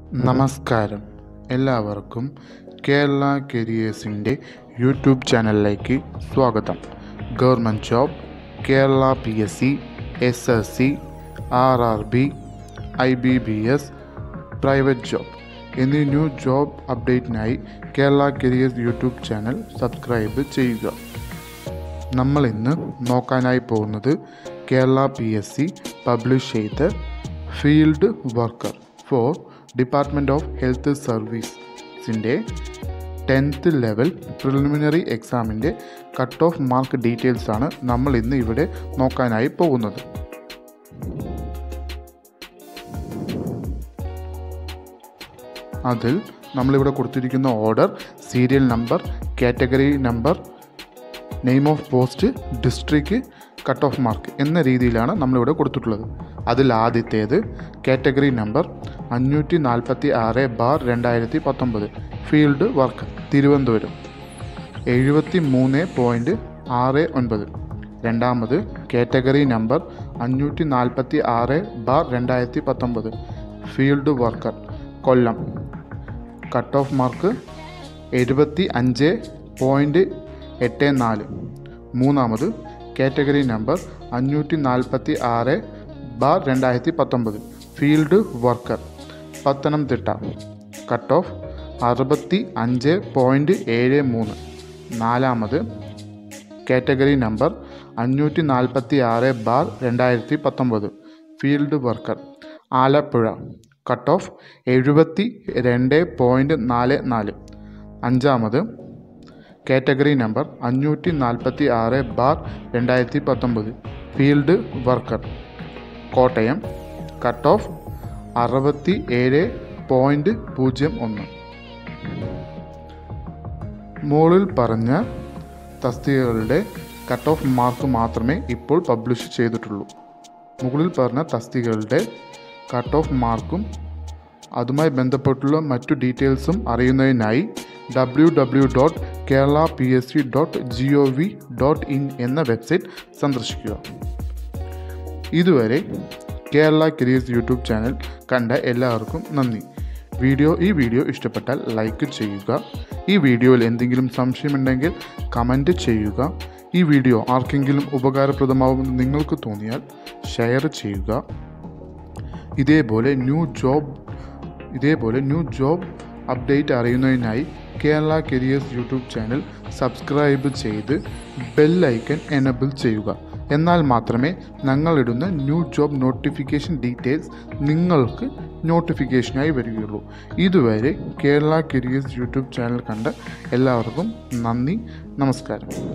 നമസ്കാരം എല്ലാവർക്കും കേരള കരിയേഴ്സിൻ്റെ യൂട്യൂബ് ചാനലിലേക്ക് സ്വാഗതം government job Kerala P S C S S C R R B I B B S private job എന്നീ new job അപ്ഡേറ്റിനായി Kerala careers YouTube channel subscribe ചെയ്യുക നമ്മൾ ഇന്ന് നോക്കാനായി പോകുന്നത് Kerala P S C publish ചെയ്ത field worker for department of health സർവീസിൻ്റെ tenth level preliminary എക്സാമിൻ്റെ കട്ട് ഓഫ് മാർക്ക് ഡീറ്റെയിൽസ് ആണ് നമ്മൾ ഇന്ന് ഇവിടെ നോക്കാനായി പോകുന്നത് അതിൽ നമ്മളിവിടെ കൊടുത്തിരിക്കുന്ന order serial number category number name of post district cut off mark എന്ന രീതിയിലാണ് നമ്മളിവിടെ കൊടുത്തിട്ടുള്ളത് അതിൽ ആദ്യത്തേത് കാറ്റഗറി നമ്പർ അഞ്ഞൂറ്റി നാൽപ്പത്തി ആറ് ബാർ രണ്ടായിരത്തി പത്തൊമ്പത് ഫീൽഡ് വർക്ക് തിരുവനന്തപുരം എഴുപത്തി മൂന്ന് പോയിൻറ്റ് ആറ് ഒൻപത് രണ്ടാമത് കാറ്റഗറി നമ്പർ അഞ്ഞൂറ്റി നാൽപ്പത്തി ആറ് ബാർ രണ്ടായിരത്തി പത്തൊമ്പത് field worker Kollam cut off mark എഴുപത്തി അഞ്ച് പോയിൻറ്റ് എട്ട് നാല് മൂന്നാമത് കാറ്റഗറി നമ്പർ അഞ്ഞൂറ്റി നാൽപ്പത്തി ആറ് ബാർ രണ്ടായിരത്തി പത്തൊമ്പത് field worker Pathanamthitta cut off അറുപത്തി അഞ്ച് പോയിൻറ്റ് ഏഴ് മൂന്ന് നാലാമത് കാറ്റഗറി നമ്പർ അഞ്ഞൂറ്റി നാൽപ്പത്തി ആറ് ബാർ രണ്ടായിരത്തി പത്തൊമ്പത് field worker Alappuzha cut off എഴുപത്തി രണ്ട് പോയിൻറ്റ് നാല് നാല് അഞ്ചാമത് കാറ്റഗറി നമ്പർ അഞ്ഞൂറ്റി നാൽപ്പത്തി ആറ് ബാർ രണ്ടായിരത്തി പത്തൊമ്പത് field worker Kottayam cut off അറുപത്തി ഏഴ് പോയിൻറ്റ് പൂജ്യം ഒന്ന് മുകളിൽ പറഞ്ഞ തസ്തികകളുടെ കട്ട് ഓഫ് മാർക്ക് മാത്രമേ ഇപ്പോൾ പബ്ലിഷ് ചെയ്തിട്ടുള്ളൂ മുകളിൽ പറഞ്ഞ തസ്തികകളുടെ കട്ട് ഓഫ് മാർക്കും അതുമായി ബന്ധപ്പെട്ടുള്ള മറ്റു ഡീറ്റെയിൽസും അറിയുന്നതിനായി W W dot Kerala P S C dot G O V dot in എന്ന വെബ്സൈറ്റ് സന്ദർശിക്കുക ഇതുവരെ കേരള കരിയേഴ്സ് യൂട്യൂബ് ചാനൽ കണ്ട എല്ലാവർക്കും നന്ദി വീഡിയോ ഈ വീഡിയോ ഇഷ്ടപ്പെട്ടാൽ ലൈക്ക് ചെയ്യുക ഈ വീഡിയോയിൽ എന്തെങ്കിലും സംശയമുണ്ടെങ്കിൽ കമൻറ്റ് ചെയ്യുക ഈ വീഡിയോ ആർക്കെങ്കിലും ഉപകാരപ്രദമാവുമെന്ന് നിങ്ങൾക്ക് തോന്നിയാൽ ഷെയർ ചെയ്യുക ഇതേപോലെ ന്യൂ ജോബ് ഇതേപോലെ ന്യൂ ജോബ് അപ്ഡേറ്റ് അറിയുന്നതിനായി Kerala careers YouTube channel subscribe ചെയ്ത് ബെല്ലൈക്കൺ എനബിൾ ചെയ്യുക എന്നാൽ മാത്രമേ ഞങ്ങളിടുന്ന ന്യൂ ജോബ് നോട്ടിഫിക്കേഷൻ ഡീറ്റെയിൽസ് നിങ്ങൾക്ക് നോട്ടിഫിക്കേഷനായി വരികയുള്ളൂ ഇതുവരെ കേരള കരിയേഴ്സ് യൂട്യൂബ് ചാനൽ കണ്ട എല്ലാവർക്കും നന്ദി നമസ്കാരം